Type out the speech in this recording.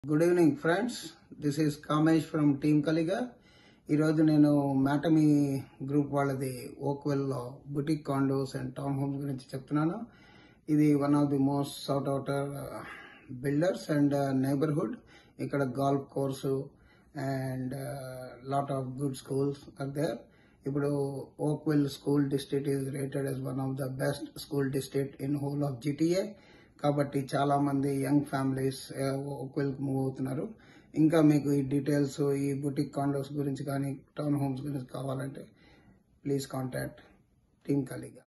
good evening friends this is Kamesh from team కలిగా ఈరోజు నేను మ్యాటమీ గ్రూప్ వాళ్ళది ఓక్వెల్లో boutique condos and town homes గురించి చెప్తున్నాను ఇది one of the most sought after builders and neighbourhood ఇక్కడ golf course and lot of good schools are there ఇప్పుడు Oakville school district is rated as one of the best school district in whole of GTA కాబట్టి చాలా మంది young families ఓక్వెల్ move అవుతున్నారు ఇంకా మీకు ఈ details ఈ బుటిక్ కాండోస్ గురించి కానీ టౌన్ హోమ్స్ గురించి కావాలంటే ప్లీజ్ కాంటాక్ట్ టీమ్ కలిగా